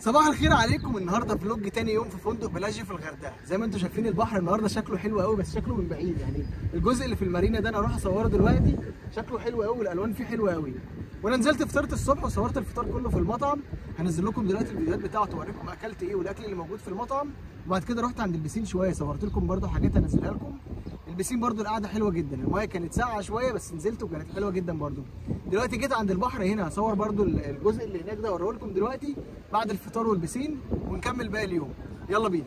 صباح الخير عليكم النهارده فلوج تاني يوم في فندق بلاجي في الغردقه زي ما انتم شايفين البحر النهارده شكله حلو قوي بس شكله من بعيد يعني الجزء اللي في المارينا ده انا اروح اصوره دلوقتي شكله حلو قوي والالوان فيه حلوه قوي وانا نزلت فطرت الصبح وصورت الفطار كله في المطعم هنزل لكم دلوقتي الفيديوهات بتاعته اوريكم اكلت ايه والاكل اللي موجود في المطعم وبعد كده رحت عند البسين شويه صورت لكم برده حاجات هنزلها لكم البسين برده القعده حلوه جدا المايه كانت ساقعه شويه بس نزلت وكانت حلوه جدا برده دلوقتي جيت عند البحر هنا هصور برده الجزء اللي هناك ده اوريه لكم دلوقتي بعد الفطار والبسين ونكمل باقي اليوم يلا بينا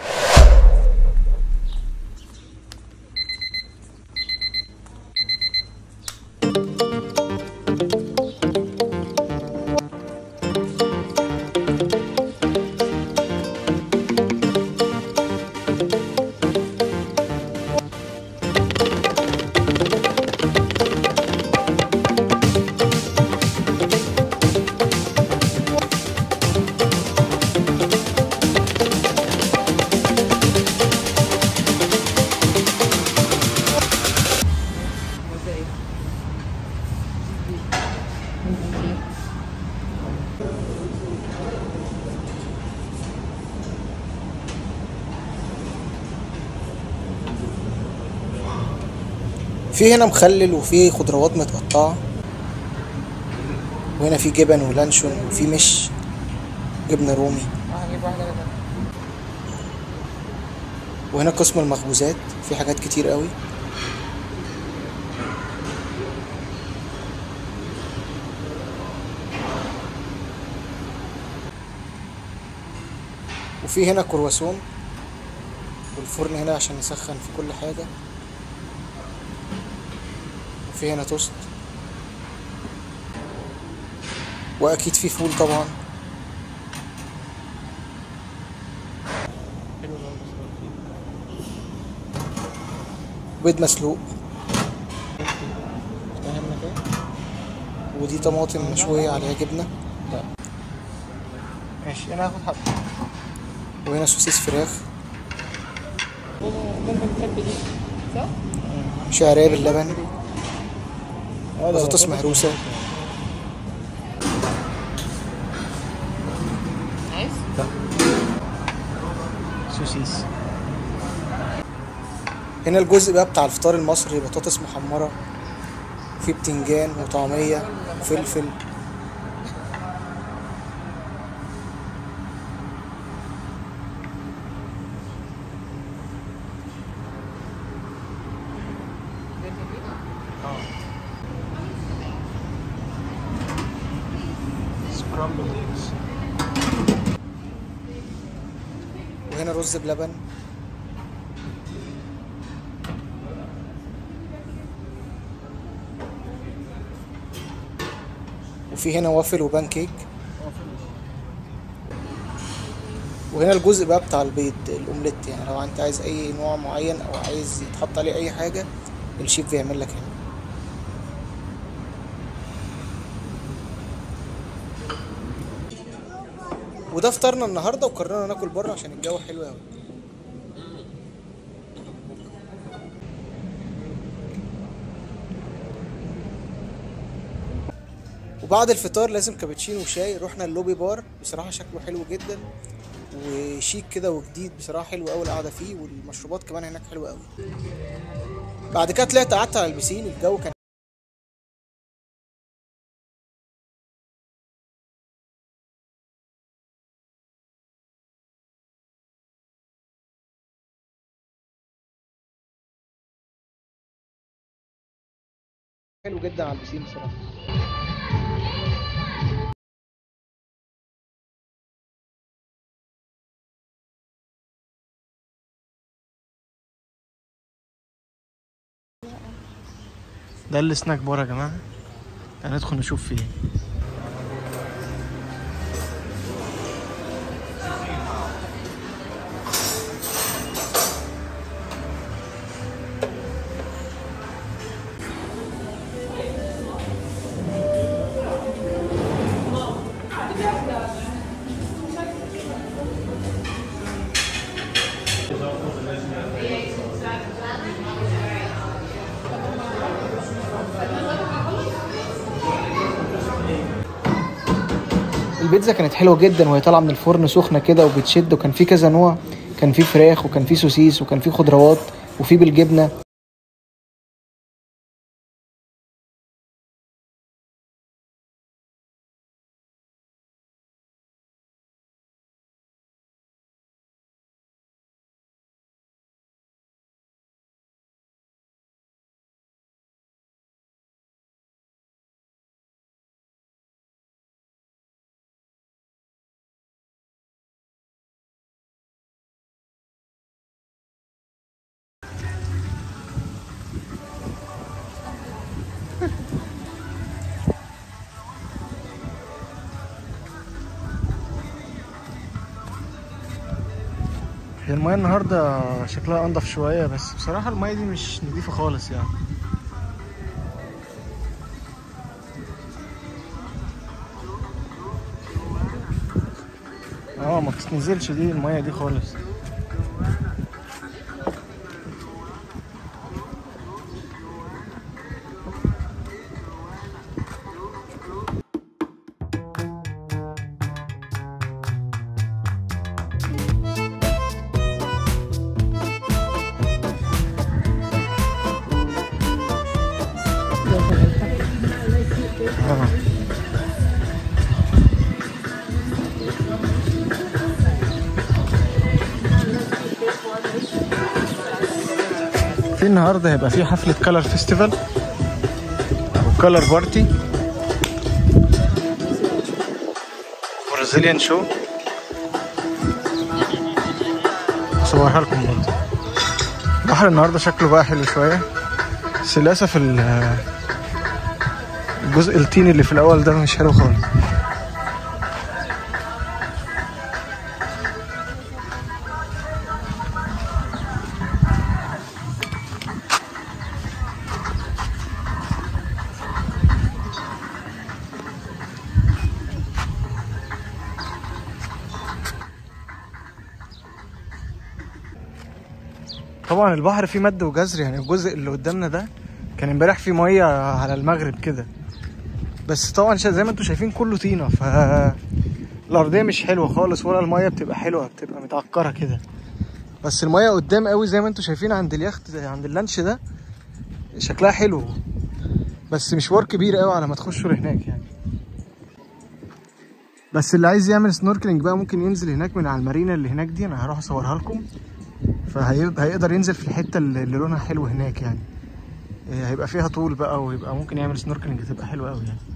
في هنا مخلل وفي خضروات متقطعة وهنا في جبن ولانشون وفي مش جبنة رومي وهنا قسم المخبوزات في حاجات كتير قوي وفي هنا كرواسون والفرن هنا عشان يسخن في كل حاجة وفي هنا توست واكيد في فول طبعا بيض مسلوق ودي طماطم مشوية عليها جبنة ماشي انا هاخد حبه وهنا سوسيس فراخ شعرية باللبن بطاطس مهروسة عايز؟ سوسيس هنا الجزء بقى بتاع الفطار المصري بطاطس محمرة في بتنجان وطعمية وفلفل سكرامبل ايجز وهنا رز بلبن وفي هنا وافل وبان كيك وهنا الجزء بقى بتاع البيض الاومليت يعني لو انت عايز اي نوع معين او عايز يتحط عليه اي حاجه الشيف بيعمل لك هنا وده فطارنا النهارده وقررنا ناكل بره عشان الجو حلو قوي وبعد الفطار لازم كابتشينو وشاي رحنا اللوبي بار بصراحه شكله حلو جدا وشيك كده وجديد بصراحه حلو قوي القعده فيه والمشروبات كمان هناك حلوه قوي بعد كده طلعت قعدت على البسين الجو كان حلو جدا على البسين بصراحه ده السناك بار يا جماعه هندخل نشوف فيه البيتزا كانت حلوه جدا وهي طالعه من الفرن سخنه كده وبتشد وكان في كذا نوع كان في فراخ وكان في سوسيس وكان في خضروات وفي بالجبنه هي المايه النهارده شكلها انضف شويه بس بصراحه المايه دي مش نظيفه خالص يعني اه ما بتنزلش دي المايه دي خالص اه في النهارده هيبقى في حفله كلر فيستيفال وكلر بارتي برازيليان شو صورها لكم برضه البحر النهارده شكله بقى حلو شويه بس للاسف ال- الجزء التيني اللي في الاول ده مش حلو خالص طبعا البحر فيه مد وجزر يعني الجزء اللي قدامنا ده كان امبارح فيه ميه على المغرب كده بس طبعا شا- زي ما انتم شايفين كله طينه ف الارضيه مش حلوه خالص ولا الميه بتبقى حلوه بتبقى متعكره كده بس الميه قدام قوي زي ما انتم شايفين عند اليخت عند اللانش ده شكلها حلو بس مشوار كبير قوي على ما تخشوا لهناك يعني بس اللي عايز يعمل سنوركلينج بقى ممكن ينزل هناك من على المارينا اللي هناك دي انا هروح اصورها لكم فهيقدر ينزل في الحته اللي اللي لونها حلو هناك يعني إيه، هيبقى فيها طول بقى ويبقى ممكن يعمل سنوركلينج تبقى حلوه قوي يعني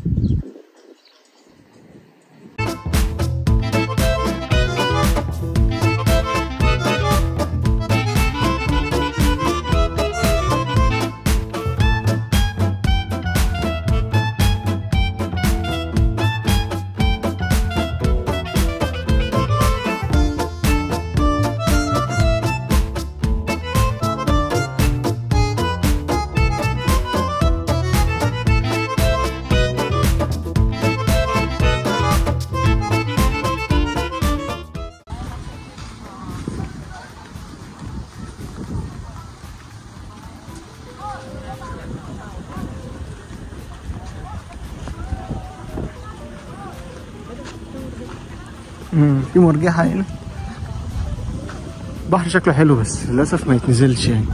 امم في مرجحه هنا البحر شكله حلو بس للاسف ما يتنزلش يعني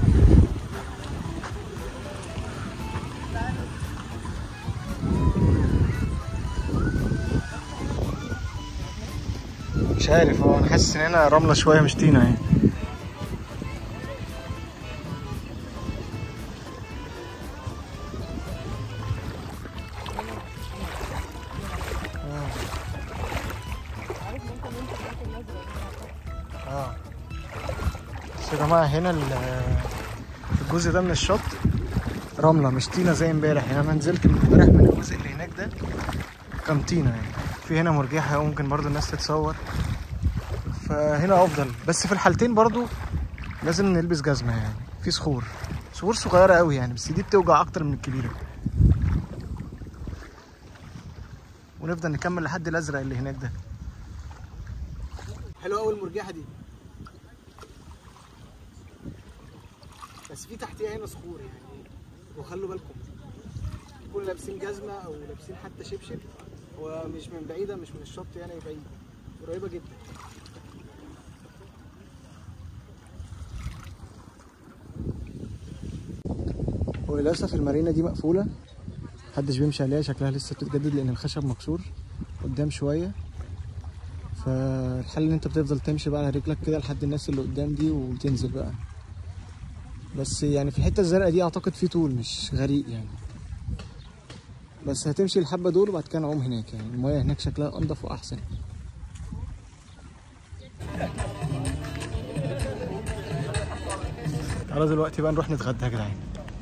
مش عارف هو انا حاسس ان هنا رمله شويه مش طينه يعني اه بس يا جماعه هنا ال- الجزء ده من الشط رمله مش طينه زي امبارح يعني انا نزلت من امبارح من الجزء اللي هناك ده كان طينه يعني في هنا مرجحه وممكن برضو الناس تتصور فهنا افضل بس في الحالتين برضو لازم نلبس جزمه يعني في صخور صخور صغيره قوي يعني بس دي بتوجع اكتر من الكبيره ونفضل نكمل لحد الازرق اللي هناك ده حلوه قوي المرجحه دي بس في تحتيها هنا صخور يعني وخلوا بالكم يكونوا لابسين جزمه او لابسين حتى شبشب ومش من بعيده مش من الشط يعني بعيده قريبه جدا وللاسف المارينا دي مقفوله محدش بيمشي عليها شكلها لسه بتتجدد لان الخشب مكسور قدام شويه فالحل ان انت بتفضل تمشي بقى على رجلك كده لحد الناس اللي قدام دي وتنزل بقى بس يعني في الحته الزرقاء دي اعتقد في طول مش غريق يعني بس هتمشي الحبه دول وبعد كده نعوم هناك يعني المايه هناك شكلها انضف واحسن تعالوا دلوقتي بقى نروح نتغدى يا جدعان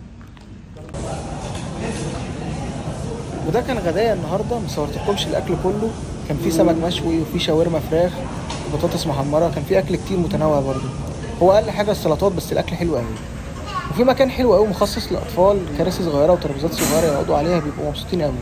وده كان غدايا النهارده ما صورتلكمش الاكل كله كان في سمك مشوي وفي شاورما فراخ وبطاطس محمره كان في اكل كتير متنوع برضه هو اقل حاجه السلطات بس الاكل حلو قوي وفي مكان حلو قوي مخصص للاطفال كراسي صغيره وترابيزات صغيره يقعدوا عليها بيبقوا مبسوطين قوي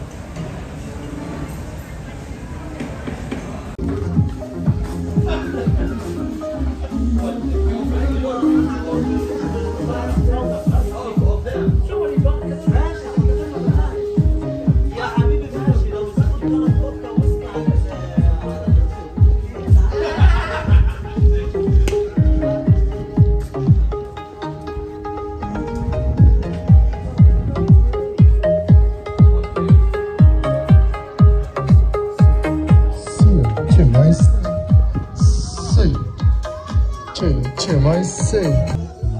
Two mais seis. Two, two mais seis.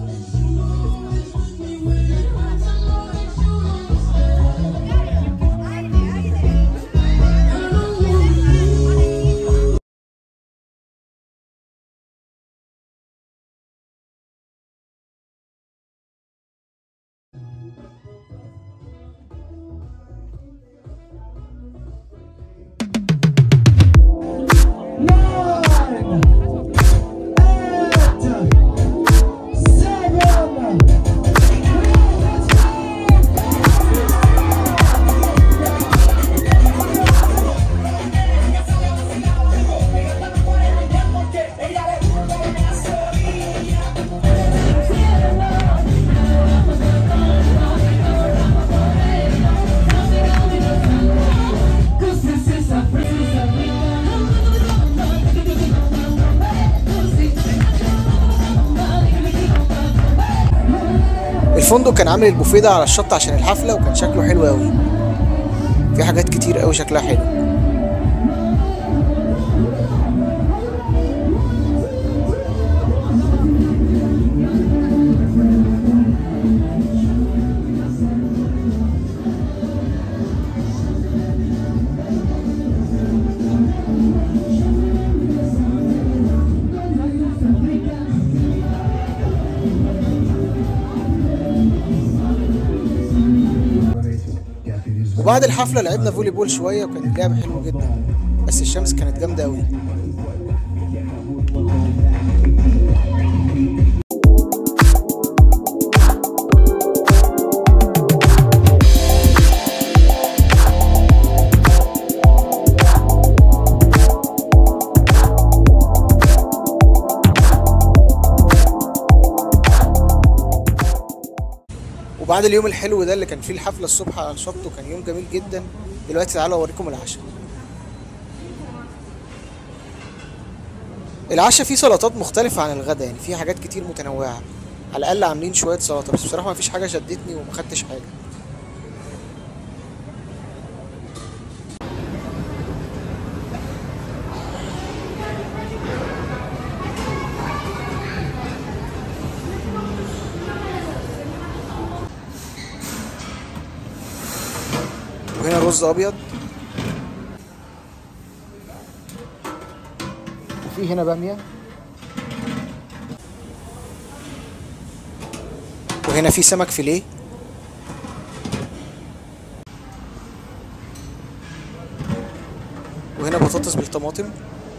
الفندق كان عامل البوفيه ده على الشط عشان الحفله وكان شكله حلو قوي في حاجات كتير قوي شكلها حلو وبعد الحفله لعبنا فولي بول شويه وكان اللعب حلو جدا بس الشمس كانت جامده قوي وبعد اليوم الحلو ده اللي كان فيه الحفله الصبح على الشط وكان يوم جميل جدا دلوقتي تعالوا اوريكم العشاء العشاء فيه سلطات مختلفة عن الغدا يعني فيه حاجات كتير متنوعة على الأقل عاملين شوية سلطة بس بصراحة مفيش حاجة شدتني وما خدتش حاجة وهنا رز أبيض وفي هنا بامية وهنا في سمك فيليه وهنا بطاطس بالطماطم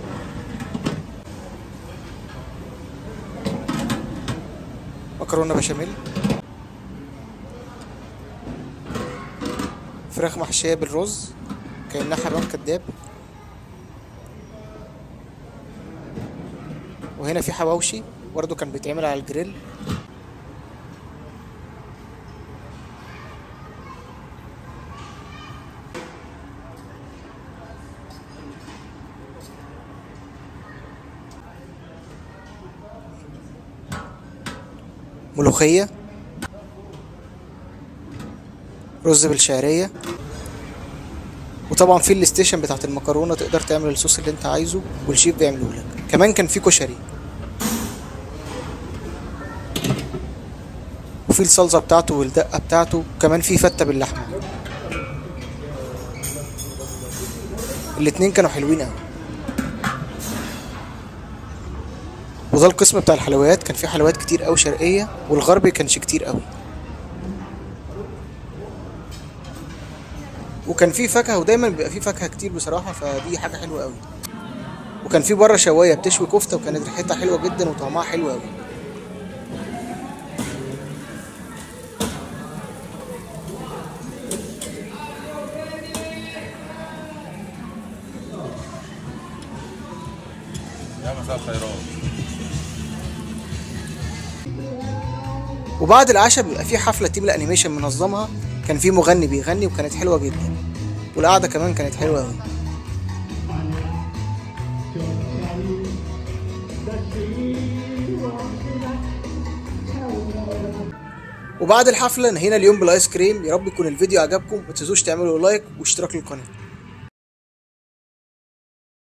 مكرونة بشاميل فراخ محشية بالرز كأنها حمام كداب وهنا في حواوشي برضه كان بيتعمل على الجريل ملوخية رز بالشعرية وطبعا في الستيشن بتاعت المكرونة تقدر تعمل الصوص اللي انت عايزه والشيف بيعمله لك كمان كان في كشري وفي الصلصة بتاعته والدقة بتاعته وكمان في فتة باللحمة الاتنين كانوا حلوين قوي وده القسم بتاع الحلويات كان فيه حلويات كتير قوي شرقية والغربي كانش كتير قوي وكان فيه فاكهة ودايما بيبقى فيه فاكهة كتير بصراحة فدي حاجة حلوة قوي وكان فيه بره شواية بتشوي كفتة وكانت ريحتها حلوة جدا وطعمها حلو قوي يا مساء الخيرات وبعد العشاء بيبقى في حفلة تيم الانيميشن منظمها كان في مغني بيغني وكانت حلوة جدا والقعدة كمان كانت حلوة قوي وبعد الحفلة نهينا اليوم بالايس كريم يا رب يكون الفيديو عجبكم ما تنسوش تعملوا لايك واشتراك للقناة